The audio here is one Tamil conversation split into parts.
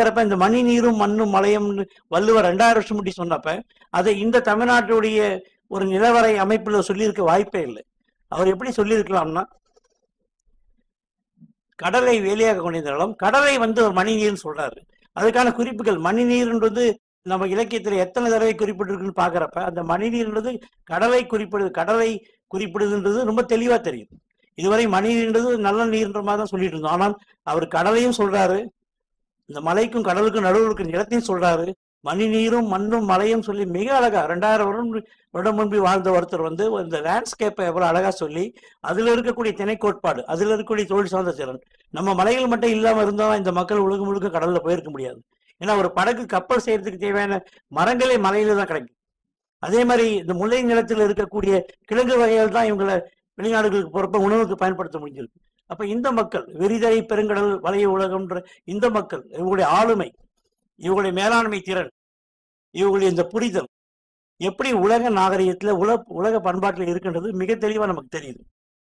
பார்க்கறப்ப இந்த மணி நீரும் மண்ணும் மலையும் வள்ளுவர் ரெண்டாயிரம் வருஷம் முடி சொன்னப்ப அதை இந்த தமிழ்நாட்டுடைய ஒரு நிலவரை அமைப்புல சொல்லியிருக்க வாய்ப்பே இல்லை அவர் எப்படி சொல்லியிருக்கலாம்னா கடலை வேலையாக கொண்டிருந்த நிலம் கடலை வந்து ஒரு மணி நீர்னு சொல்றாரு அதுக்கான குறிப்புகள் மணி நீர்ன்றது நம்ம இலக்கியத்துல எத்தனை தடவை குறிப்பிட்டிருக்குன்னு பாக்குறப்ப அந்த மணி நீர்ன்றது கடலை குறிப்பிடுது கடலை குறிப்பிடுதுன்றது ரொம்ப தெளிவா தெரியுது இதுவரை மணி நீர்ன்றது நல்ல நீர்ன்ற மாதிரி தான் சொல்லிட்டு இருந்தோம் ஆனால் அவர் கடலையும் சொல்றாரு இந்த மலைக்கும் கடலுக்கும் நடுவில் இருக்கிற நிலத்தையும் சொல்றாரு மணி நீரும் மண்ணும் மலையும் சொல்லி மிக அழகா ரெண்டாயிரம் வருடம் வருடம் முன்பு வாழ்ந்த ஒருத்தர் வந்து இந்த லேண்ட்ஸ்கேப்பை எவ்வளவு அழகா சொல்லி அதுல இருக்கக்கூடிய திணை கோட்பாடு அதுல இருக்கக்கூடிய தொழில் சார்ந்த திறன் நம்ம மலைகள் மட்டும் இல்லாம இருந்தோம் இந்த மக்கள் உலகம் முழுக்க கடல்ல போயிருக்க முடியாது ஏன்னா ஒரு படகு கப்பல் செய்யறதுக்கு தேவையான மரங்களே மலையில தான் கிடைக்கும் அதே மாதிரி இந்த முல்லை நிலத்தில் இருக்கக்கூடிய கிழங்கு வகைகள் தான் இவங்களை வெளிநாடுகளுக்கு போறப்ப உணவுக்கு பயன்படுத்த முடிஞ்சிருக்கு அப்ப இந்த மக்கள் வெறிதரை பெருங்கடல் வலைய உலகம்ன்ற இந்த மக்கள் இவங்களுடைய ஆளுமை இவங்களுடைய மேலாண்மை திறன் இவங்களுடைய இந்த புரிதல் எப்படி உலக நாகரிகத்துல உலக உலக பண்பாட்டில் இருக்கின்றது மிக தெளிவா நமக்கு தெரியுது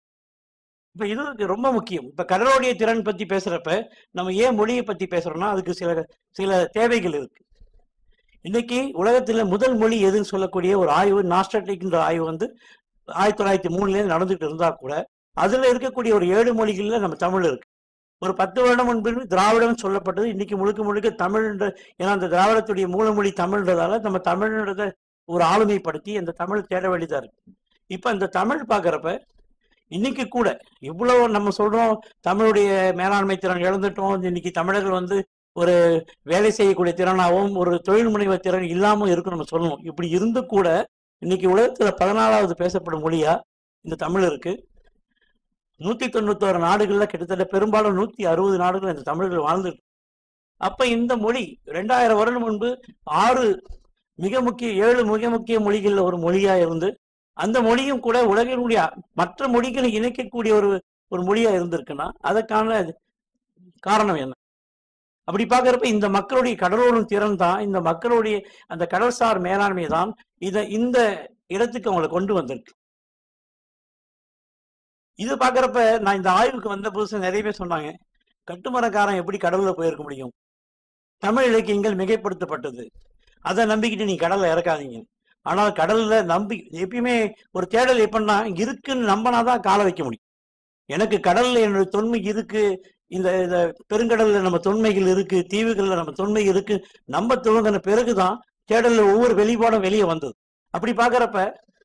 இப்ப இது ரொம்ப முக்கியம் இப்ப கடலோடைய திறன் பத்தி பேசுறப்ப நம்ம ஏன் மொழியை பத்தி பேசுறோம்னா அதுக்கு சில சில தேவைகள் இருக்கு இன்னைக்கு உலகத்துல முதல் மொழி எதுன்னு சொல்லக்கூடிய ஒரு ஆய்வு நாஸ்டாட்டிக்ன்ற ஆய்வு வந்து ஆயிரத்தி தொள்ளாயிரத்தி மூணுல நடந்துட்டு இருந்தா கூட அதுல இருக்கக்கூடிய ஒரு ஏழு மொழிகள்ல நம்ம தமிழ் இருக்கு ஒரு பத்து வருடம் முன்பு திராவிடம் சொல்லப்பட்டது இன்னைக்கு முழுக்க முழுக்க தமிழ் ஏன்னா அந்த திராவிடத்துடைய மூலமொழி தமிழ்ன்றதால நம்ம தமிழ்ன்றத ஒரு ஆளுமைப்படுத்தி அந்த தமிழ் தேட வேண்டியதா இருக்கு இப்ப இந்த தமிழ் பாக்குறப்ப இன்னைக்கு கூட இவ்வளவு நம்ம சொல்றோம் தமிழுடைய மேலாண்மை திறன் இழந்துட்டோம் இன்னைக்கு தமிழர்கள் வந்து ஒரு வேலை செய்யக்கூடிய திறனாகவும் ஒரு தொழில் முனைவர் திறன் இல்லாமல் இருக்கும் நம்ம சொல்லணும் இப்படி இருந்து கூட இன்னைக்கு உலகத்துல பதினாலாவது பேசப்படும் மொழியா இந்த தமிழ் இருக்கு நூத்தி தொண்ணூத்தோரு நாடுகள்ல கிட்டத்தட்ட பெரும்பாலும் நூத்தி அறுபது நாடுகள் இந்த தமிழர்கள் வாழ்ந்துட்டு அப்ப இந்த மொழி ரெண்டாயிரம் வருடம் முன்பு ஆறு மிக முக்கிய ஏழு மிக முக்கிய மொழிகள்ல ஒரு மொழியா இருந்து அந்த மொழியும் கூட உலகினுடைய மற்ற மொழிகளை இணைக்கக்கூடிய ஒரு ஒரு மொழியா இருந்திருக்குன்னா அதற்கான காரணம் என்ன அப்படி பார்க்கறப்ப இந்த மக்களுடைய கடலோடும் திறன் தான் இந்த மக்களுடைய அந்த கடல்சார் மேலாண்மை தான் இத இந்த இடத்துக்கு அவங்களை கொண்டு வந்திருக்கு இது பாக்குறப்ப நான் இந்த ஆய்வுக்கு வந்த புதுசு நிறைய பேர் சொன்னாங்க கட்டுமரக்காரன் எப்படி கடல்ல போயிருக்க முடியும் தமிழ் இலக்கியங்கள் மிகைப்படுத்தப்பட்டது அதை நம்பிக்கிட்டு நீ கடல்ல இறக்காதீங்க ஆனால் கடல்ல நம்பி எப்பயுமே ஒரு தேடல் எப்படின்னா இருக்குன்னு நம்பினாதான் காலை வைக்க முடியும் எனக்கு கடல்ல என்னோட தொன்மை இருக்கு இந்த இந்த பெருங்கடல்ல நம்ம தொன்மைகள் இருக்கு தீவுகள்ல நம்ம தொன்மை இருக்கு நம்ம துவங்கின பிறகுதான் தேடல்ல ஒவ்வொரு வெளிப்பாடும் வெளியே வந்தது அப்படி பாக்குறப்ப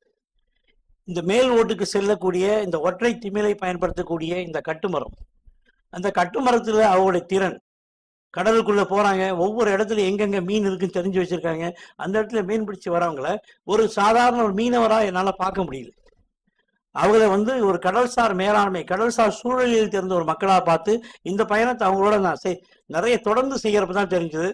இந்த மேல் ஓட்டுக்கு செல்லக்கூடிய இந்த ஒற்றை திமிலை பயன்படுத்தக்கூடிய இந்த கட்டுமரம் அந்த கட்டுமரத்துல அவங்களுடைய திறன் கடலுக்குள்ள போறாங்க ஒவ்வொரு இடத்துல எங்கெங்க மீன் இருக்குன்னு தெரிஞ்சு வச்சிருக்காங்க அந்த இடத்துல மீன் பிடிச்சு வரவங்கள ஒரு சாதாரண ஒரு மீனவரா என்னால பார்க்க முடியல அவங்கள வந்து ஒரு கடல்சார் மேலாண்மை கடல்சார் சூழலில் தெரிந்த ஒரு மக்களா பார்த்து இந்த பயணத்தை அவங்களோட நான் செய் நிறைய தொடர்ந்து செய்யறப்ப தான் தெரிஞ்சது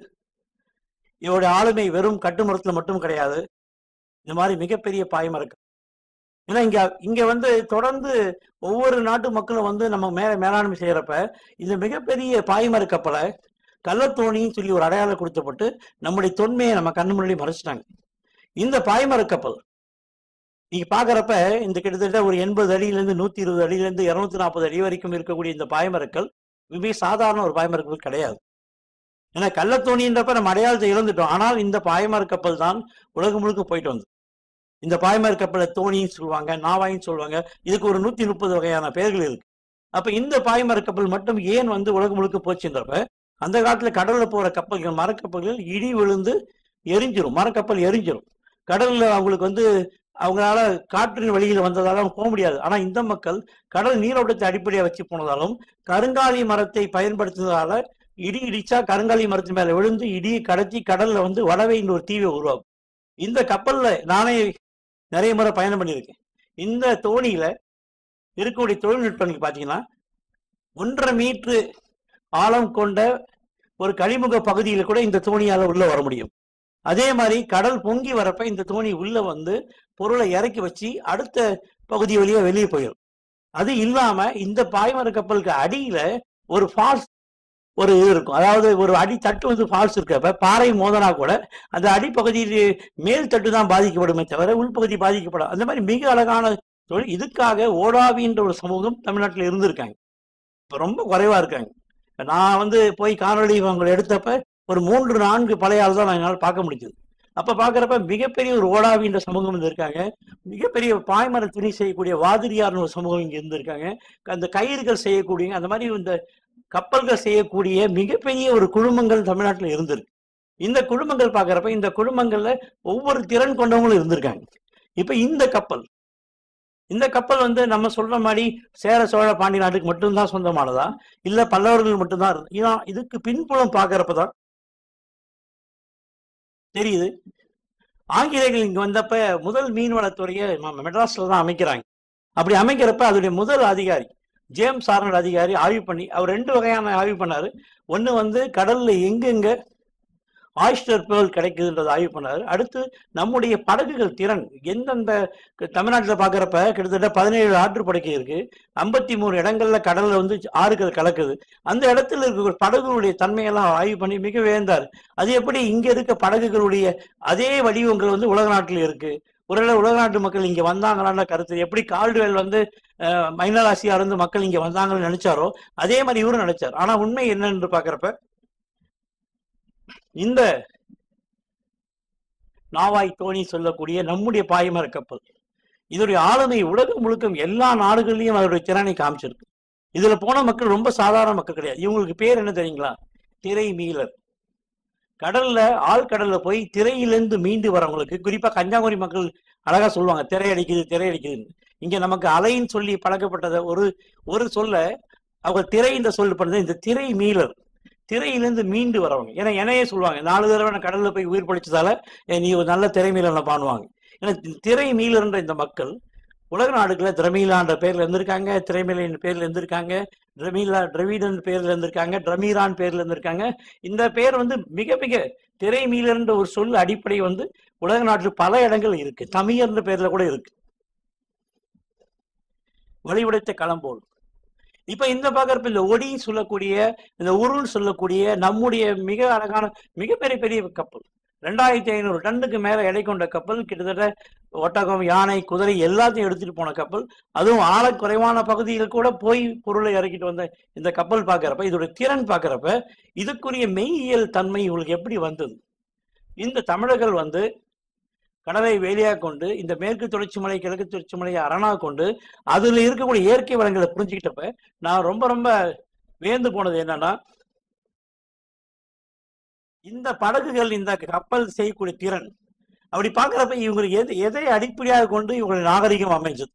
இவருடைய ஆளுமை வெறும் கட்டுமரத்துல மட்டும் கிடையாது இந்த மாதிரி மிகப்பெரிய பாயமா இருக்கு ஏன்னா இங்க இங்க வந்து தொடர்ந்து ஒவ்வொரு நாட்டு மக்களும் வந்து நம்ம மே மேலாண்மை செய்யறப்ப இந்த மிகப்பெரிய பாய்மர கப்பலை கள்ளத்தோணின்னு சொல்லி ஒரு அடையாளம் கொடுத்தப்பட்டு நம்முடைய தொன்மையை நம்ம கண்ணு முன்னாடி மறைச்சிட்டாங்க இந்த பாய்மர கப்பல் நீங்க பாக்குறப்ப இந்த கிட்டத்தட்ட ஒரு எண்பது அடியில இருந்து நூத்தி இருபது அடியில இருந்து இருநூத்தி நாற்பது அடி வரைக்கும் இருக்கக்கூடிய இந்த பாய்மரக்கல் மிக சாதாரண ஒரு பாய்மர கப்பல் கிடையாது ஏன்னா கள்ளத்தோணின்றப்ப நம்ம அடையாளத்தை இழந்துட்டோம் ஆனால் இந்த பாய்மர கப்பல் தான் உலகம் முழுக்க போயிட்டு வந்தது இந்த பாய்மர கப்பலை தோணின்னு சொல்லுவாங்க நாவாயின்னு சொல்லுவாங்க இதுக்கு ஒரு நூத்தி முப்பது வகையான பெயர்கள் இருக்கு அப்ப இந்த பாய்மர கப்பல் மட்டும் ஏன் வந்து உலகம் முழுக்க போச்சுன்றப்ப அந்த காலத்துல கடல்ல போற கப்பல்கள் மரக்கப்பல்கள் இடி விழுந்து எரிஞ்சிரும் மரக்கப்பல் எரிஞ்சிரும் கடல்ல அவங்களுக்கு வந்து அவங்களால காற்றின் வழியில் வந்ததால அவங்க போக முடியாது ஆனா இந்த மக்கள் கடல் நீரோட்டத்தை அடிப்படையா வச்சு போனதாலும் கருங்காலி மரத்தை பயன்படுத்துனதால இடி இடிச்சா கருங்காலி மரத்தின் மேல விழுந்து இடியை கடத்தி கடல்ல வந்து வடவைன்ற ஒரு தீவை உருவாகும் இந்த கப்பல்ல நானே நிறைய முறை பயணம் பண்ணியிருக்கேன் இந்த தோணியில இருக்கக்கூடிய தொழில்நுட்பம் நீங்க பாத்தீங்கன்னா ஒன்றரை மீட்டரு ஆழம் கொண்ட ஒரு கழிமுக பகுதியில கூட இந்த தோணியால உள்ள வர முடியும் அதே மாதிரி கடல் பொங்கி வரப்ப இந்த தோணி உள்ள வந்து பொருளை இறக்கி வச்சு அடுத்த பகுதி வழியா வெளியே போயிடும் அது இல்லாம இந்த பாய்மர கப்பலுக்கு அடியில ஒரு ஃபால்ஸ் ஒரு இது இருக்கும் அதாவது ஒரு அடி தட்டு வந்து ஃபால்ஸ் இருக்கப்ப பாறை மோதனா கூட அந்த அடிப்பகுதியில் மேல் தட்டு தான் பாதிக்கப்படுமே தவிர உள்பகுதி பாதிக்கப்படும் அந்த மாதிரி மிக அழகான தொழில் இதுக்காக ஓடாவின்ற ஒரு சமூகம் தமிழ்நாட்டில் இருந்திருக்காங்க இப்ப ரொம்ப குறைவா இருக்காங்க நான் வந்து போய் காணொலி அவங்களை எடுத்தப்ப ஒரு மூன்று நான்கு பழைய ஆள் தான் என்னால் பார்க்க முடிஞ்சது அப்ப பாக்குறப்ப மிகப்பெரிய ஒரு ஓடாவின்ற சமூகம் இங்க இருக்காங்க மிகப்பெரிய பாய்மர துணி செய்யக்கூடிய வாதிரியார்னு ஒரு சமூகம் இங்க இருந்திருக்காங்க அந்த கயிறுகள் செய்யக்கூடிய அந்த மாதிரி இந்த கப்பல்கள் செய்யக்கூடிய மிகப்பெரிய ஒரு குழுமங்கள் தமிழ்நாட்டில் இருந்திருக்கு இந்த குழுமங்கள் பார்க்கறப்ப இந்த குழுமங்கள்ல ஒவ்வொரு திறன் கொண்டவங்களும் இருந்திருக்காங்க இப்ப இந்த கப்பல் இந்த கப்பல் வந்து நம்ம சொல்ற மாதிரி சேர சோழ பாண்டி நாட்டுக்கு மட்டும்தான் சொந்தமானதா இல்ல பல்லவர்கள் மட்டும்தான் இருந்து- இதான் இதுக்கு பின்புலம் பார்க்கறப்பதான் தெரியுது ஆங்கிலேயர்கள் இங்க வந்தப்ப முதல் மீன்வளத்துறையை நம்ம மெட்ராஸ்ல தான் அமைக்கிறாங்க அப்படி அமைக்கிறப்ப அதோடைய முதல் அதிகாரி ஜேம்ஸ் ஆர்னட் அதிகாரி ஆய்வு பண்ணி அவர் ரெண்டு வகையான ஆய்வு பண்ணாரு ஒண்ணு வந்து கடல்ல எங்கெங்க ஆயிஸ்டர் பேர்ல் கிடைக்குதுன்றதை ஆய்வு பண்ணாரு அடுத்து நம்முடைய படகுகள் திறன் எந்தெந்த தமிழ்நாட்டில் பார்க்குறப்ப கிட்டத்தட்ட பதினேழு ஆற்றுப்படுக்கை இருக்கு ஐம்பத்தி மூணு இடங்கள்ல கடல்ல வந்து ஆறுகள் கலக்குது அந்த இடத்துல இருக்கிற படகுகளுடைய தன்மையெல்லாம் ஆய்வு பண்ணி மிக வியந்தார் அது எப்படி இங்க இருக்க படகுகளுடைய அதே வடிவங்கள் வந்து உலக நாட்டில் இருக்கு ஒருவேளை உலக நாட்டு மக்கள் இங்க வந்தாங்களான்ற கருத்து எப்படி கால்டுவெல் வந்து அஹ், மைனர் ஆசியா இருந்து மக்கள் இங்க வந்தாங்கன்னு நினைச்சாரோ அதே மாதிரி இவரும் நினைச்சார் ஆனா உண்மை என்னன்னு பாக்குறப்ப இந்த நாவாய் தோணி சொல்லக்கூடிய நம்முடைய பாய்மர கப்பல் இதோடைய ஆளுமை உலகம் முழுக்க எல்லா நாடுகள்லயும் அதோடைய திறனை காமிச்சிருக்கு இதுல போன மக்கள் ரொம்ப சாதாரண மக்கள் கிடையாது இவங்களுக்கு பேர் என்ன தெரியுங்களா திரை மீளர் கடல்ல ஆழ்கடல்ல போய் திரையிலிருந்து மீண்டு வரவங்களுக்கு குறிப்பா கன்னியாகுமரி மக்கள் அழகா சொல்லுவாங்க திரை அடிக்குது திரை அடிக்குதுன்னு இங்க நமக்கு அலைன்னு சொல்லி பழக்கப்பட்டத ஒரு ஒரு சொல்ல அவங்க திரை இந்த சொல் பண்ணது இந்த திரை மீளர் திரையிலிருந்து மீண்டு வரவங்க ஏன்னா என்னையே சொல்லுவாங்க நாலு தடவை நான் கடல்ல போய் உயிர் படிச்சதால "ஏய், நீ ஒரு நல்ல திரை மீளனை பாடுவாங்க ஏன்னா தி- திரை மீளர்ன்ற இந்த மக்கள் உலக நாடுகளில் திரமீலான்ற பேர்ல இருந்திருக்காங்க திரைமீலின் பேர்ல இருந்திருக்காங்க திரமீலா திரவிடன் பேர்ல இருந்திருக்காங்க ட்ரமீரான் பேர்ல இருந்திருக்காங்க இந்த பேர் வந்து மிக மிக திரைமீலர்ன்ற ஒரு சொல் அடிப்படை வந்து உலக நாட்டில் பல இடங்கள் இருக்கு தமிழர்ன்ற பேர்ல கூட இருக்கு வழிவுடைத்த களம்போல் இப்ப இந்த பாக்கறப்ப இந்த ஒடி சொல்லக்கூடிய இந்த உருள் சொல்லக்கூடிய நம்முடைய மிக அழகான மிகப்பெரிய பெரிய கப்பல் ரெண்டாயிரத்தி ஐநூறு டன்னுக்கு மேல எடை கொண்ட கப்பல் கிட்டத்தட்ட ஒட்டகம் யானை குதிரை எல்லாத்தையும் எடுத்துட்டு போன கப்பல் அதுவும் ஆழ குறைவான பகுதியில் கூட போய் பொருளை இறக்கிட்டு வந்த இந்த கப்பல் பார்க்கறப்ப இதோட திறன் பார்க்கறப்ப இதுக்குரிய மெய்யியல் தன்மை உங்களுக்கு எப்படி வந்தது இந்த தமிழர்கள் வந்து கடலை வேலியா கொண்டு இந்த மேற்கு தொடர்ச்சி மலை கிழக்கு தொடர்ச்சி மலையை அரணா கொண்டு அதுல இருக்கக்கூடிய இயற்கை வளங்களை புரிஞ்சுக்கிட்டப்ப நான் ரொம்ப ரொம்ப வியந்து போனது என்னன்னா இந்த படகுகள் இந்த கப்பல் செய்யக்கூடிய திறன் அப்படி பார்க்கறப்ப இவங்களுக்கு எது எதை அடிப்படையாக கொண்டு இவங்களுடைய நாகரிகம் அமைஞ்சது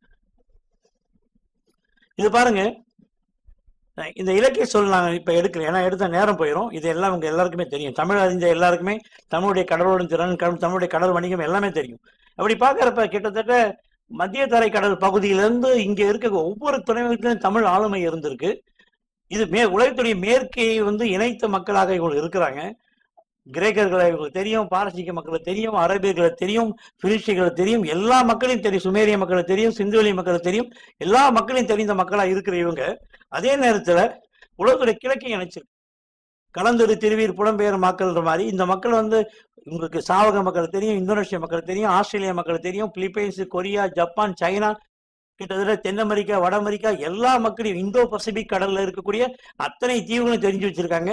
இது பாருங்க அஹ் இந்த இலக்கிய சொல் நான் இப்ப எடுக்கிறேன் ஏன்னா எடுத்த நேரம் போயிடும் இது எல்லாம் உங்க எல்லாருக்குமே தெரியும் தமிழ் அறிஞ்ச எல்லாருக்குமே தமிழுடைய கடலோட திறன் கடல் தமிழுடைய கடல் வணிகம் எல்லாமே தெரியும் அப்படி பார்க்கறப்ப கிட்டத்தட்ட மத்திய தரை கடல் பகுதியிலிருந்து இங்க இருக்க ஒவ்வொரு துறைமுகத்திலும் தமிழ் ஆளுமை இருந்திருக்கு இது மே உலகத்துடைய மேற்கை வந்து இணைத்த மக்களாக இவங்க இருக்கிறாங்க கிரேக்கர்களை இவங்களுக்கு தெரியும் பாரசீக மக்களுக்கு தெரியும் அரபியர்களை தெரியும் பிலிஸ்டிகளை தெரியும் எல்லா மக்களையும் தெரியும் சுமேரிய மக்களுக்கு தெரியும் சிந்துவெளி மக்களுக்கு தெரியும் எல்லா மக்களையும் தெரிந்த மக்களா இருக்கிற இவங்க அதே நேரத்துல உலகத்துடைய கிழக்கை இணைச்சிருக்கு கலந்தொரு திருவீர் புலம்பெயர் மக்கள்ன்ற மாதிரி இந்த மக்கள் வந்து உங்களுக்கு சாவக மக்கள் தெரியும் இந்தோனேஷிய மக்கள் தெரியும் ஆஸ்திரேலியா மக்கள் தெரியும் பிலிப்பைன்ஸ் கொரியா ஜப்பான் சைனா கிட்டத்தட்ட தென் அமெரிக்கா வட அமெரிக்கா எல்லா மக்களையும் இந்தோ பசிபிக் கடல்ல இருக்கக்கூடிய அத்தனை தீவுகளும் தெரிஞ்சு வச்சிருக்காங்க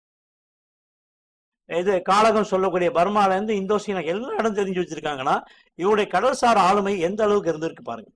இது காலகம் சொல்லக்கூடிய பர்மால இருந்து இந்தோசீனா எல்லா இடம் தெரிஞ்சு வச்சிருக்காங்கன்னா இவருடைய கடல்சார் ஆளுமை எந்த அளவுக்கு இருந்திருக்கு பாருங்க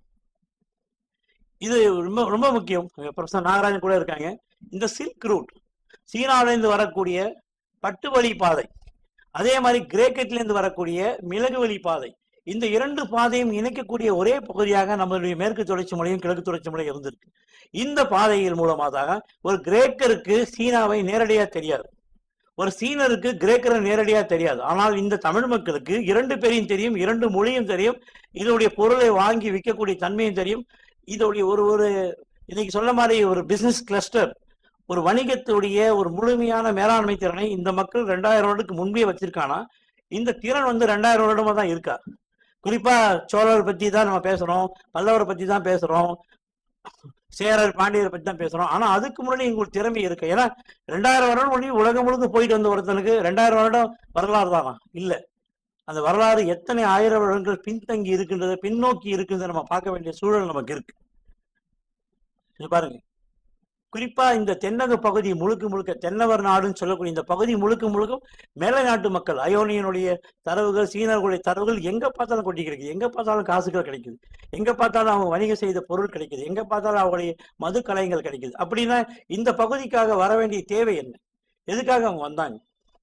இது ரொம்ப ரொம்ப முக்கியம் ப்ரொஃபசர் நாகராஜன் கூட இருக்காங்க இந்த சில்க் ரூட் சீனாவிலிருந்து வரக்கூடிய பட்டு வழி பாதை அதே மாதிரி கிரேக்கத்திலிருந்து வரக்கூடிய மிளகு வழி பாதை இந்த இரண்டு பாதையும் இணைக்கக்கூடிய ஒரே பகுதியாக நம்மளுடைய மேற்கு தொடர்ச்சி மலையும் கிழக்கு தொடர்ச்சி மலையும் இருந்திருக்கு இந்த பாதையின் மூலமாக ஒரு கிரேக்கருக்கு சீனாவை நேரடியா தெரியாது ஒரு சீனருக்கு கிரேக்கரை நேரடியா தெரியாது ஆனால் இந்த தமிழ் மக்களுக்கு இரண்டு பேரையும் தெரியும் இரண்டு மொழியும் தெரியும் இதோடைய பொருளை வாங்கி விற்கக்கூடிய தன்மையும் தெரியும் இதோடைய ஒரு ஒரு இன்னைக்கு சொல்ல மாதிரி ஒரு பிசினஸ் கிளஸ்டர் ஒரு வணிகத்துடைய ஒரு முழுமையான மேலாண்மை திறனை இந்த மக்கள் ரெண்டாயிரம் வருடத்துக்கு முன்பே வச்சிருக்கானா இந்த திறன் வந்து ரெண்டாயிரம் வருடமா தான் இருக்கா குறிப்பா சோழர் பத்தி தான் நம்ம பேசுறோம் பல்லவர் பத்தி தான் பேசுறோம் சேரர் பாண்டியர் பத்தி தான் பேசுறோம் ஆனா அதுக்கு முன்னாடி உங்களுக்கு திறமை இருக்கு ஏன்னா ரெண்டாயிரம் வருடம் முன்னாடி உலகம் முழுக்க போயிட்டு வந்த ஒருத்தனுக்கு ரெண்டாயிரம் வருடம் வரலாறு தானா இல்ல அந்த வரலாறு எத்தனை ஆயிரம் வருடங்கள் பின்தங்கி இருக்கின்றது பின்னோக்கி இருக்கின்றத நம்ம பார்க்க வேண்டிய சூழல் நமக்கு இருக்கு இது பாருங்க குறிப்பா இந்த தென்னக பகுதி முழுக்க முழுக்க தென்னவர் நாடுன்னு சொல்லக்கூடிய இந்த பகுதி முழுக்க முழுக்க மேலை நாட்டு மக்கள் அயோனியனுடைய தரவுகள் சீனர்களுடைய தரவுகள் எங்க பார்த்தாலும் கொட்டி கிடைக்குது எங்க பார்த்தாலும் காசுகள் கிடைக்குது எங்க பார்த்தாலும் அவங்க வணிகம் செய்த பொருள் கிடைக்குது எங்க பார்த்தாலும் அவங்களுடைய மது கலைகள் கிடைக்குது அப்படின்னா இந்த பகுதிக்காக வர வேண்டிய தேவை என்ன எதுக்காக அவங்க வந்தாங்க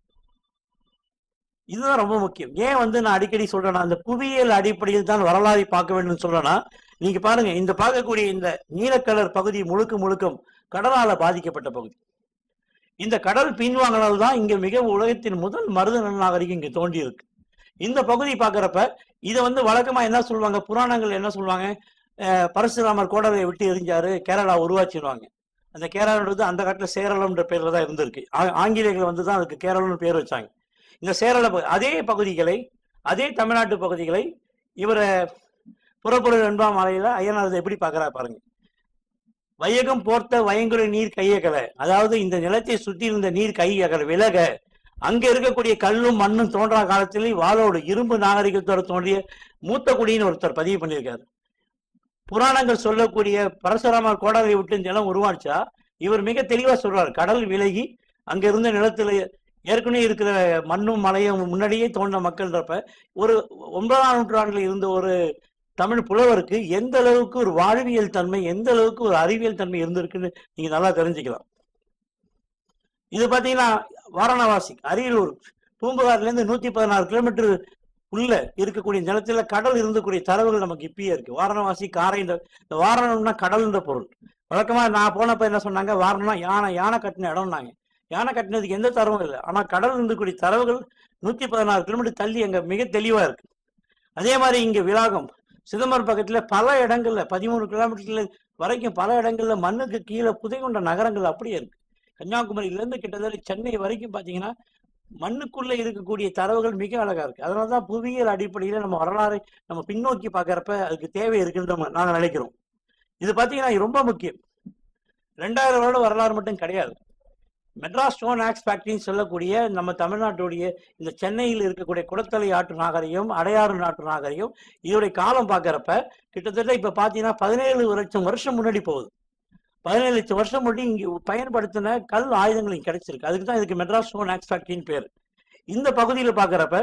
இதுதான் ரொம்ப முக்கியம் ஏன் வந்து நான் அடிக்கடி சொல்றேன்னா அந்த புவியியல் அடிப்படையில் தான் வரலாறை பார்க்க வேண்டும் சொல்றேன்னா நீங்க பாருங்க இந்த பார்க்கக்கூடிய இந்த நீலக்கலர் பகுதி முழுக்க முழுக்கும் கடலால பாதிக்கப்பட்ட பகுதி இந்த கடல் பின்வாங்கினால் தான் இங்க மிக உலகத்தின் முதல் மருத நாகரிகம் இங்க தோண்டி இருக்கு இந்த பகுதி பார்க்கறப்ப இதை வந்து வழக்கமா என்ன சொல்லுவாங்க புராணங்கள் என்ன சொல்லுவாங்க அஹ் பரசுராமர் கோடலை விட்டு எரிஞ்சாரு கேரளா உருவாச்சிடுவாங்க அந்த கேரளான்றது அந்த காலத்துல சேரளம்ன்ற பேர்ல தான் இருந்திருக்கு ஆ- ஆங்கிலேயர்கள் வந்து தான் அதுக்கு கேரளம்னு பேர் வச்சாங்க இந்த சேரள பகு- அதே பகுதிகளை அதே தமிழ்நாட்டு பகுதிகளை இவரை புறப்பொருள் வெண்பாம் மலையில ஐயனார் எப்படி பார்க்கறா பாருங்க வையகம் போர்த்த வயங்குறை நீர் கையகல அதாவது இந்த நிலத்தை சுற்றி இருந்த நீர் கையகல விலக அங்க இருக்கக்கூடிய கல்லும் மண்ணும் தோன்றா காலத்திலே வாளோடு இரும்பு நாகரிகத்தோட தோன்றிய மூத்த குடின்னு ஒருத்தர் பதிவு பண்ணியிருக்காரு புராணங்கள் சொல்லக்கூடிய பரசுராமர் கோடலை விட்டு நிலம் உருவாச்சா இவர் மிக தெளிவா சொல்றாரு கடல் விலகி அங்க இருந்த நிலத்துல ஏற்கனவே இருக்கிற மண்ணும் மலையும் முன்னாடியே தோன்ற மக்கள்ன்றப்ப ஒரு ஒன்பதாம் நூற்றாண்டுல இருந்த ஒரு தமிழ் புலவருக்கு எந்த அளவுக்கு ஒரு வாழ்வியல் தன்மை எந்த அளவுக்கு ஒரு அறிவியல் தன்மை இருந்திருக்குன்னு நீங்க நல்லா தெரிஞ்சுக்கலாம் இது பாத்தீங்கன்னா வாரணாசி அரியலூர் பூம்புகார்ல இருந்து நூத்தி பதினாறு கிலோமீட்டர் உள்ள இருக்கக்கூடிய நிலத்துல கடல் இருந்தக்கூடிய தரவுகள் நமக்கு இப்பயே இருக்கு வாரணவாசி காரை இந்த இந்த வாரணம்னா கடல்ன்ற பொருள் வழக்கமா நான் போனப்ப என்ன சொன்னாங்க வாரணம்னா யானை யானை கட்டின இடம்னாங்க யானை கட்டினதுக்கு எந்த தரவும் இல்லை ஆனா கடல் இருந்தக்கூடிய தரவுகள் நூத்தி பதினாறு கிலோமீட்டர் தள்ளி அங்க மிக தெளிவா இருக்கு அதே மாதிரி இங்க விலாகம் சிதம்பரம் பக்கத்துல பல இடங்கள்ல பதிமூணு கிலோமீட்டர்ல வரைக்கும் பல இடங்கள்ல மண்ணுக்கு கீழே புதை கொண்ட நகரங்கள் அப்படியே இருக்கு கன்னியாகுமரியில இருந்து கிட்டத்தட்ட சென்னை வரைக்கும் பாத்தீங்கன்னா மண்ணுக்குள்ள இருக்கக்கூடிய தரவுகள் மிக அழகா இருக்கு அதனாலதான் புவியியல் அடிப்படையில நம்ம வரலாறை நம்ம பின்னோக்கி பார்க்கறப்ப அதுக்கு தேவை இருக்குன்னு நம்ம நாங்க நினைக்கிறோம் இது பாத்தீங்கன்னா ரொம்ப முக்கியம் ரெண்டாயிரம் வருட வரலாறு மட்டும் கிடையாது மெட்ராஸ் ஸ்டோன் ஆக்ஸ் ஃபேக்டரின்னு சொல்லக்கூடிய நம்ம தமிழ்நாட்டுடைய இந்த சென்னையில் இருக்கக்கூடிய குடத்தலை ஆற்று நாகரிகம் அடையாறு நாட்டு நாகரிகம் இதோடைய காலம் பார்க்கறப்ப கிட்டத்தட்ட இப்ப பாத்தீங்கன்னா பதினேழு லட்சம் வருஷம் முன்னாடி போகுது பதினேழு லட்சம் வருஷம் முன்னாடி இங்க பயன்படுத்தின கல் ஆயுதங்கள் இங்க கிடைச்சிருக்கு அதுக்கு தான் இதுக்கு மெட்ராஸ் ஸ்டோன் ஆக்ஸ் ஃபேக்டரின்னு பேர் இந்த பகுதியில பார்க்கறப்ப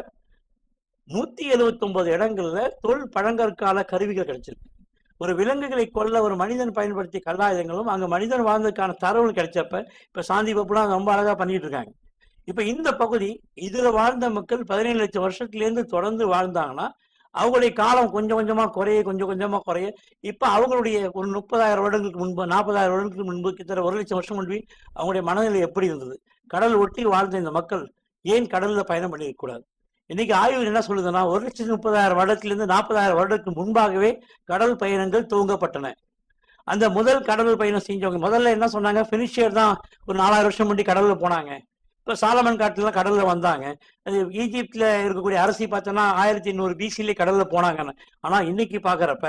நூத்தி எழுவத்தி ஒன்பது இடங்கள்ல தொல் பழங்கற்கால கருவிகள் கிடைச்சிருக்கு ஒரு விலங்குகளை கொல்ல ஒரு மனிதன் பயன்படுத்திய கல்லாயுதங்களும் அங்க மனிதன் வாழ்ந்ததுக்கான தரவுகள் கிடைச்சப்ப இப்ப சாந்தி பப்புலாம் ரொம்ப அழகா பண்ணிட்டு இருக்காங்க இப்ப இந்த பகுதி இதுல வாழ்ந்த மக்கள் பதினேழு லட்சம் வருஷத்துல இருந்து தொடர்ந்து வாழ்ந்தாங்கன்னா அவங்களுடைய காலம் கொஞ்சம் கொஞ்சமா குறைய கொஞ்சம் கொஞ்சமா குறைய இப்ப அவங்களுடைய ஒரு முப்பதாயிரம் வருடங்களுக்கு முன்பு நாற்பதாயிரம் வருடங்களுக்கு முன்பு கிட்டத்தட்ட ஒரு லட்சம் வருஷம் முன்பு அவங்களுடைய மனநிலை எப்படி இருந்தது கடல் ஒட்டி வாழ்ந்த இந்த மக்கள் ஏன் கடல்ல பயணம் பண்ணிருக்க கூடாது இன்னைக்கு ஆய்வு என்ன சொல்லுதுன்னா ஒரு லட்சத்தி முப்பதாயிரம் வருடத்திலிருந்து நாற்பதாயிரம் வருடத்துக்கு முன்பாகவே கடல் பயணங்கள் துவங்கப்பட்டன அந்த முதல் கடல் பயணம் செஞ்சவங்க முதல்ல என்ன சொன்னாங்க பினிஷியர் தான் ஒரு நாலாயிரம் வருஷம் முன்னாடி கடல்ல போனாங்க இப்ப சாலமன் காட்டுல கடல்ல வந்தாங்க அது ஈஜிப்ட்ல இருக்கக்கூடிய அரசி பார்த்தோன்னா ஆயிரத்தி எண்ணூறு பிசிலே கடல்ல போனாங்கன்னு ஆனா இன்னைக்கு பாக்குறப்ப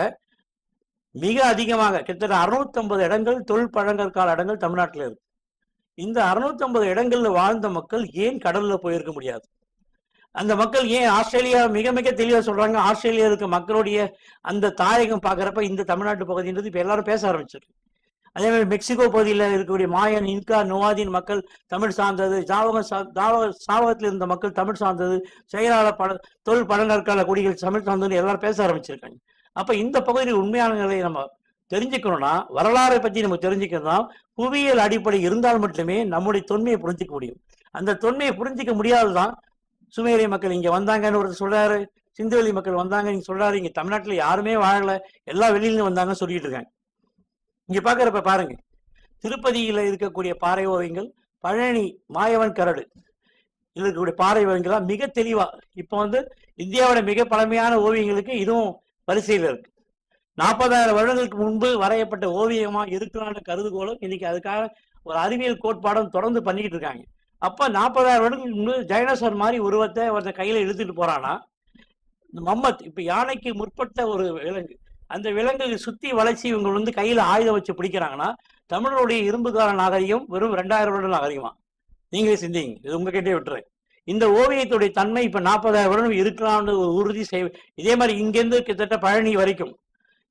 மிக அதிகமாக கிட்டத்தட்ட 650 இடங்கள் தொல் பழங்கற்கால இடங்கள் தமிழ்நாட்டுல இருக்கு இந்த 650 இடங்கள்ல வாழ்ந்த மக்கள் ஏன் கடல்ல போயிருக்க முடியாது அந்த மக்கள் ஏன் ஆஸ்திரேலியா மிக மிக தெளிவா சொல்றாங்க ஆஸ்திரேலியா இருக்க மக்களுடைய அந்த தாயகம் பாக்குறப்ப இந்த தமிழ்நாட்டு பகுதின்றது இப்ப எல்லாரும் பேச ஆரம்பிச்சிருக்கு அதே மாதிரி மெக்சிகோ பகுதியில் இருக்கக்கூடிய மாயன் இன்கா நோவாதின் மக்கள் தமிழ் சார்ந்தது ஜாவகம் சா- ஜாவக சாவகத்தில் இருந்த மக்கள் தமிழ் சார்ந்தது செயலாள பட தொல் பழங்கற்கால குடிகள் தமிழ் சார்ந்தது எல்லாரும் பேச ஆரம்பிச்சிருக்காங்க அப்ப இந்த பகுதியில் உண்மையான நிலையை நம்ம தெரிஞ்சுக்கணும்னா வரலாறை பத்தி நம்ம தெரிஞ்சுக்கணும்னா புவியியல் அடிப்படை இருந்தால் மட்டுமே நம்முடைய தொன்மையை புரிஞ்சுக்க முடியும் அந்த தொன்மையை புரிஞ்சிக்க முடியாதுதான் சுமேரிய மக்கள் இங்க வந்தாங்கன்னு ஒருத்தர் சொல்றாரு சிந்துவெளி மக்கள் வந்தாங்க நீங்க சொல்றாரு இங்க தமிழ்நாட்டுல யாருமே வாழல எல்லா வெளியில வந்தாங்கன்னு சொல்லிட்டு இருக்காங்க இங்க பாக்குறப்ப பாருங்க திருப்பதியில இருக்கக்கூடிய பாறை ஓவியங்கள் பழனி மாயவன் கரடு இதுல இருக்கக்கூடிய பாறை ஓவியங்கள்லாம் மிக தெளிவா இப்போ வந்து இந்தியாவோட மிக பழமையான ஓவியங்களுக்கு இதுவும் வரிசையில இருக்கு நாற்பதாயிரம் வருடங்களுக்கு முன்பு வரையப்பட்ட ஓவியமா இருக்கலான்ற கருதுகோளும் இன்னைக்கு அதுக்காக ஒரு அறிவியல் கோட்பாடும் தொடர்ந்து பண்ணிக்கிட்டு இருக்காங்க அப்ப நாற்பதாயிரம் வருடங்களுக்கு முன்பு டைனோசர் மாதிரி உருவத்தை ஒருத்தன் கையில இழுத்துட்டு போறானா இந்த மம்மத் இப்ப யானைக்கு முற்பட்ட ஒரு விலங்கு அந்த விலங்கு சுத்தி வளைச்சி இவங்க வந்து கையில ஆயுதம் வச்சு பிடிக்கிறாங்கன்னா தமிழருடைய இரும்புகால நாகரிகம் வெறும் ரெண்டாயிரம் வருட நாகரிகமா நீங்களே சிந்திங்க இது உங்ககிட்டே விட்டுறேன் இந்த ஓவியத்துடைய தன்மை இப்ப நாற்பதாயிரம் வருடம் இருக்கலாம்னு ஒரு உறுதி செய் இதே மாதிரி இங்கிருந்து கிட்டத்தட்ட பழனி வரைக்கும்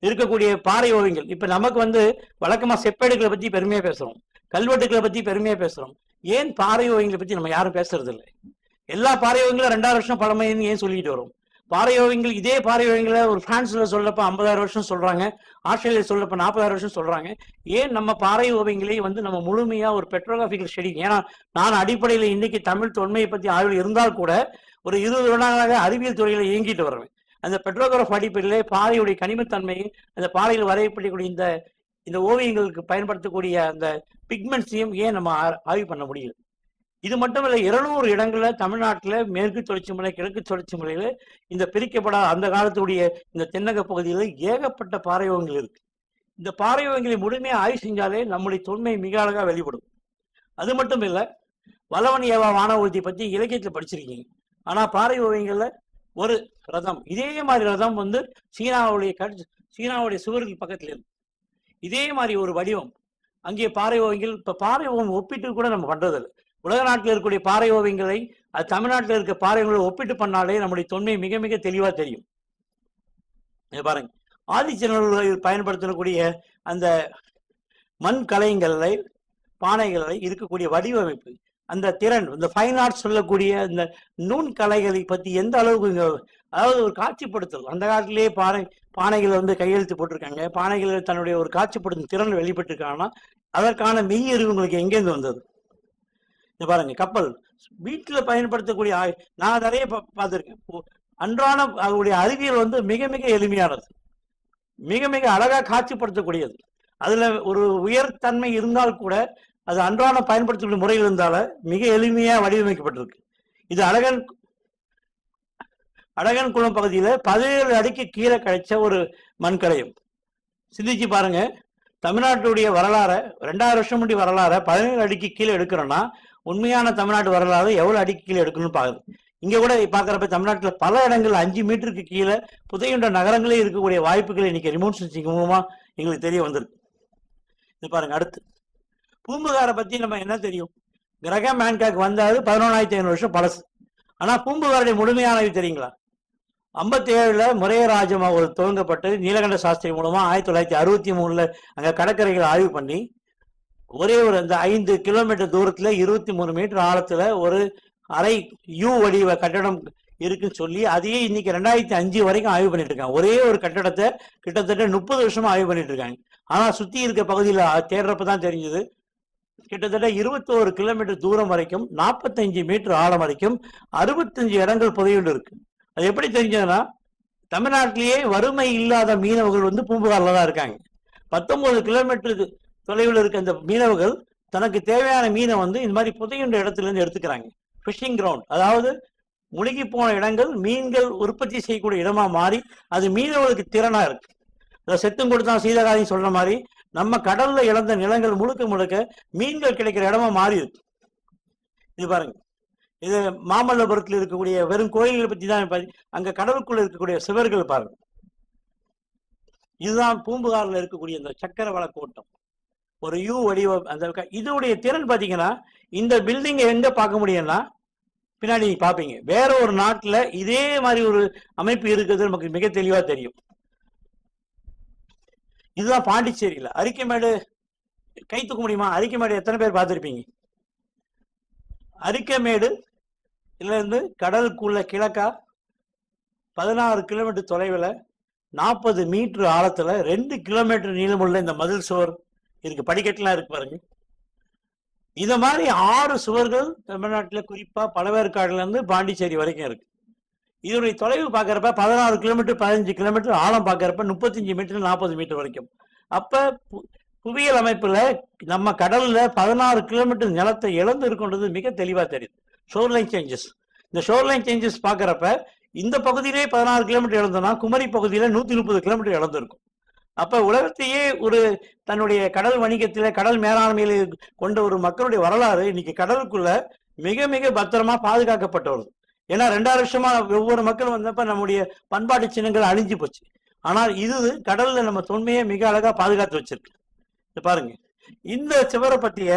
இருக்கக்கூடிய பாறை ஓவியங்கள் இப்ப நமக்கு வந்து வழக்கமா செப்பேடுகளை பத்தி பெருமையா பேசுறோம் கல்வெட்டுகளை பத்தி பெருமையா பேசுறோம் ஏன் பாறை ஓவியங்களை பத்தி நம்ம யாரும் பேசுறது இல்லை எல்லா பாறை ஓவியங்களும் ரெண்டாயிரம் வருஷம் பழமைன்னு ஏன் சொல்லிட்டு வரும் பாறை ஓவியங்கள் இதே பாறை ஓவியங்களை ஒரு பிரான்ஸ்ல சொல்லப்ப ஐம்பதாயிரம் வருஷம் சொல்றாங்க ஆஸ்திரேலியா சொல்லப்ப நாற்பதாயிரம் வருஷம் சொல்றாங்க ஏன் நம்ம பாறை ஓவியங்களை வந்து நம்ம முழுமையா ஒரு பெட்ரோகிராபிக்கல் ஸ்டடி ஏன்னா நான் அடிப்படையில் இன்னைக்கு தமிழ் தொன்மையை பத்தி ஆய்வு இருந்தால் கூட ஒரு இருபது வருடங்களாக அறிவியல் துறையில இயங்கிட்டு வருவேன் அந்த பெட்ரோகிராஃப் அடிப்படையிலே பாறையுடைய கனிமத்தன்மை அந்த பாறையில் வரையப்படக்கூடிய இந்த இந்த ஓவியங்களுக்கு பயன்படுத்தக்கூடிய அந்த பிக்மெண்ட்ஸையும் ஏன் நம்ம ஆ- ஆய்வு பண்ண முடியல இது மட்டும் இல்ல இருநூறு இடங்கள்ல தமிழ்நாட்டுல மேற்கு தொடர்ச்சி மலை கிழக்கு தொடர்ச்சி மலையில இந்த பிரிக்கப்படாத அந்த காலத்துடைய இந்த தென்னக பகுதியில் ஏகப்பட்ட பாறை ஓவியங்கள் இருக்கு இந்த பாறை ஓவியங்களை முழுமையா ஆய்வு செஞ்சாலே நம்முடைய தொன்மை மிக அழகா வெளிப்படும் அது மட்டும் இல்ல வல்லவன் ஏவா வானவூர்த்தி பத்தி இலக்கியத்துல படிச்சிருக்கீங்க ஆனா பாறை ஓவியங்கள்ல ஒரு ரதம் இதே மாதிரி ரதம் வந்து சீனாவுடைய கட் சீனாவுடைய சுவர்கள் பக்கத்துல இருக்கு இதே மாதிரி ஒரு வடிவம் அங்கே பாறை ஓவியங்கள் இப்ப பாறை ஓவியம் ஒப்பிட்டு கூட நம்ம பண்றது இல்ல உலக நாட்டில் இருக்கக்கூடிய பாறை ஓவியங்களை அது தமிழ்நாட்டில் இருக்க பாறைகளை ஒப்பிட்டு பண்ணாலே நம்முடைய தொன்மை மிக மிக தெளிவா தெரியும் இங்க பாருங்க ஆதிச்சநல்லூரில் பயன்படுத்தக்கூடிய அந்த மண் கலைங்களை பானைகளை இருக்கக்கூடிய வடிவமைப்பு அந்த திறன் இந்த ஃபைன் ஆர்ட்ஸ் சொல்லக்கூடிய இந்த நூன் கலைகளை பத்தி எந்த அளவுக்கு இங்க அதாவது ஒரு காட்சிப்படுத்தல் அந்த காலத்திலேயே பானை பானைகள் வந்து கையெழுத்து போட்டிருக்காங்க பானைகள் தன்னுடைய ஒரு காட்சிப்படுத்தும் திறன் வெளிப்பட்டிருக்காங்கன்னா அதற்கான மெய் அறிவு உங்களுக்கு எங்கேருந்து வந்தது இங்க பாருங்க கப்பல் வீட்டுல பயன்படுத்தக்கூடிய ஆய்- நான் நிறைய பா- பார்த்திருக்கேன் ஓ- அன்றாட அவருடைய அறிவியல் வந்து மிக மிக எளிமையானது மிக மிக அழகா காட்சிப்படுத்தக்கூடியது அதுல ஒரு உயர்தன்மை இருந்தால் கூட அது அன்றாட பயன்படுத்தக்கூடிய முறையில் இருந்தால மிக எளிமையா வடிவமைக்கப்பட்டிருக்கு இது அழகன் அழகன் குளம் பகுதியில பதினேழு அடிக்கு கீழே கிடைச்ச ஒரு மண்கலையும் சிந்திச்சு பாருங்க தமிழ்நாட்டுடைய வரலாறை ரெண்டாயிரம் வருஷம் முன்னாடி வரலாறை பதினேழு அடிக்கு கீழே எடுக்கிறோம்னா உண்மையான தமிழ்நாட்டு வரலாறு எவ்வளவு அடிக்கு கீழே எடுக்கணும்னு பாக்குது இங்க கூட பாக்குறப்ப தமிழ்நாட்டுல பல இடங்கள் அஞ்சு மீட்டருக்கு கீழே புதையுண்ட நகரங்களே இருக்கக்கூடிய வாய்ப்புகள் இன்னைக்கு ரிமோட் சென்சிங் மூலமா எங்களுக்கு தெரிய வந்திருக்கு இது பாருங்க அடுத்து பூம்புகாரை பத்தி நம்ம என்ன தெரியும் கிரகம் மேன்காக் வந்தாரு பதினொன்றாயிரத்தி ஐநூறு வருஷம் பழசு ஆனா பூம்புகாருடைய முழுமையானவை தெரியுங்களா ஐம்பத்தி ஏழுல முறையராஜம் அவர் துவங்கப்பட்டு நீலகண்ட சாஸ்திரி மூலமா ஆயிரத்தி தொள்ளாயிரத்தி அறுபத்தி மூணுல அங்க கடற்கரைகளை ஆய்வு பண்ணி ஒரே ஒரு அந்த ஐந்து கிலோமீட்டர் தூரத்துல இருபத்தி மூணு மீட்டர் ஆழத்துல ஒரு அரை யூ வடிவ கட்டடம் இருக்குன்னு சொல்லி அதையே இன்னைக்கு ரெண்டாயிரத்தி அஞ்சு வரைக்கும் ஆய்வு பண்ணிட்டு இருக்காங்க ஒரே ஒரு கட்டடத்தை கிட்டத்தட்ட முப்பது வருஷமா ஆய்வு பண்ணிட்டு இருக்காங்க ஆனா சுத்தி இருக்க பகுதியில தேடுறப்ப தான் தெரிஞ்சது கிட்டத்தட்ட இருபத்தோரு கிலோமீட்டர் தூரம் வரைக்கும் நாற்பத்தஞ்சு மீட்டர் ஆழம் வரைக்கும் அறுபத்தஞ்சு இடங்கள் புதையுண்டு இருக்கு அது எப்படி தெரிஞ்சதுன்னா தமிழ்நாட்டிலேயே வறுமை இல்லாத மீனவர்கள் வந்து பூம்புகார்ல தான் இருக்காங்க பத்தொன்பது கிலோமீட்டருக்கு தொலைவில் இருக்க அந்த மீனவர்கள் தனக்கு தேவையான மீனை வந்து இந்த மாதிரி புதையுண்ட இடத்துல இருந்து எடுத்துக்கிறாங்க ஃபிஷிங் கிரவுண்ட் அதாவது முழுகி போன இடங்கள் மீன்கள் உற்பத்தி செய்யக்கூடிய இடமா மாறி அது மீனவர்களுக்கு திறனா இருக்கு இந்த செத்தும் கொடுத்தான் சீதகாதி சொல்ற மாதிரி நம்ம கடல்ல இழந்த நிலங்கள் முழுக்க முழுக்க மீன்கள் கிடைக்கிற இடமா மாறி இருக்கு இது பாருங்க இது மாமல்லபுரத்தில் இருக்கக்கூடிய வெறும் கோயில்களை பத்தி தான் பா- அங்க கடலுக்குள்ள இருக்கக்கூடிய சிவர்கள் பாருங்க இதுதான் பூம்புகார்ல இருக்கக்கூடிய இந்த சக்கரவள கோட்டம் ஒரு யூ வடிவ அந்த க- இதோடைய திறன் பாத்தீங்கன்னா இந்த பில்டிங் எங்க பார்க்க முடியும்னா பின்னாடி நீங்க பாப்பீங்க வேற ஒரு நாட்டுல இதே மாதிரி ஒரு அமைப்பு இருக்குது நமக்கு மிக தெளிவா தெரியும் இதுதான் பாண்டிச்சேரியில அரிக்கமேடு கை தூக்க முடியுமா அரிக்கமேடு எத்தனை பேர் பார்த்திருப்பீங்க அரிக்கமேடு இதுல இருந்து கடலுக்குள்ள கிழக்கா பதினாறு கிலோமீட்டர் தொலைவில் நாற்பது மீட்டர் ஆழத்துல ரெண்டு கிலோமீட்டர் நீளமுள்ள இந்த மதில் சுவர் இருக்கு படிக்கட்டுலாம் இருக்கு பாருங்க இத மாதிரி ஆறு சுவர்கள் தமிழ்நாட்டுல குறிப்பா பழவேற்காடுல இருந்து பாண்டிச்சேரி வரைக்கும் இருக்கு இதனுடைய தொலைவு பார்க்கறப்ப பதினாறு கிலோமீட்டர் பதினஞ்சு கிலோமீட்டர் ஆழம் பார்க்கறப்ப முப்பத்தஞ்சு மீட்டர் நாற்பது மீட்டர் வரைக்கும் அப்ப பு- புவியியல் அமைப்புல நம்ம கடல்ல பதினாறு கிலோமீட்டர் நிலத்தை இழந்து இருக்கின்றது மிக தெளிவா தெரியுது ஷோர்லைன் சேஞ்சஸ் இந்த ஷோர்லைன் சேஞ்சஸ் பார்க்கறப்ப இந்த பகுதியிலே பதினாறு கிலோமீட்டர் இழந்தோம்னா குமரி பகுதியில நூத்தி முப்பது கிலோமீட்டர் இழந்திருக்கும் அப்ப உலகத்தையே ஒரு தன்னுடைய கடல் வணிகத்தில கடல் மேலாண்மையில கொண்ட ஒரு மக்களுடைய வரலாறு இன்னைக்கு கடலுக்குள்ள மிக மிக பத்திரமா பாதுகாக்கப்பட்டு வருது ஏன்னா ரெண்டாயிரம் வருஷமா ஒவ்வொரு மக்கள் வந்தப்ப நம்முடைய பண்பாட்டு சின்னங்கள் அழிஞ்சு போச்சு ஆனால் இது கடல்ல நம்ம தொன்மையை மிக அழகா பாதுகாத்து வச்சிருக்கு இது பாருங்க இந்த சிவரை பற்றிய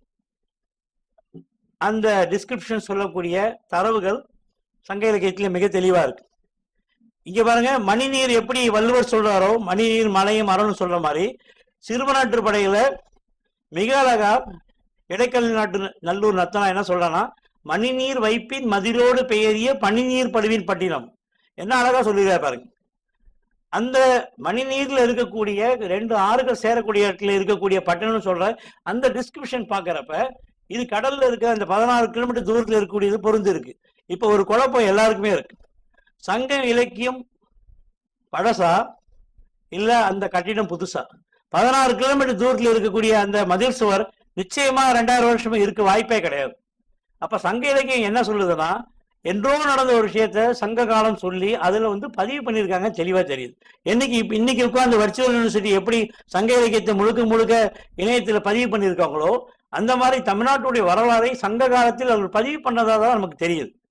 அந்த டிஸ்கிரிப்ஷன் சொல்லக்கூடிய தரவுகள் சங்க இலக்கியத்துல மிக தெளிவா இருக்கு இங்க பாருங்க மணிநீர் எப்படி வள்ளுவர் சொல்றாரோ மணிநீர் மலையும் மரம்னு சொல்ற மாதிரி சிறுவனாற்று படையில மிக அழகா இடைக்கல் நாட்டு நல்லூர் நத்தனா என்ன சொல்றான்னா மணிநீர் வைப்பின் மதிலோடு பெயரிய பனிநீர் படுவின் பட்டினம் என்ன அழகா சொல்லிருக்காரு பாருங்க அந்த மணிநீர்ல இருக்கக்கூடிய ரெண்டு ஆறுகள் சேரக்கூடிய இடத்துல இருக்கக்கூடிய பட்டணம் சொல்ற அந்த டிஸ்கிரிப்ஷன் பாக்குறப்ப இது கடல்ல இருக்க அந்த பதினாறு கிலோமீட்டர் தூரத்துல இருக்கக்கூடியது பொருந்து இருக்கு இப்ப ஒரு குழப்பம் எல்லாருக்குமே இருக்கு சங்க இலக்கியம் பழசா இல்ல அந்த கட்டிடம் புதுசா பதினாறு கிலோமீட்டர் தூரத்துல இருக்கக்கூடிய அந்த மதில் சுவர் நிச்சயமா ரெண்டாயிரம் வருஷமா இருக்க வாய்ப்பே கிடையாது அப்ப சங்க இலக்கியம் என்ன சொல்லுதுன்னா என்றோ நடந்த ஒரு விஷயத்த சங்க காலம் சொல்லி அதுல வந்து பதிவு பண்ணியிருக்காங்க தெளிவா தெரியுது என்னைக்கு இப்ப இன்னைக்கு உட்கார்ந்து வர்ச்சுவல் யூனிவர்சிட்டி எப்படி சங்க இலக்கியத்தை முழுக்க முழுக்க இணையத்துல பதிவு பண்ணியிருக்காங்களோ அந்த மாதிரி தமிழ்நாட்டுடைய வரலாறை சங்க காலத்தில் அவர் பதிவு பண்ணதா தான் நமக்கு தெரியுது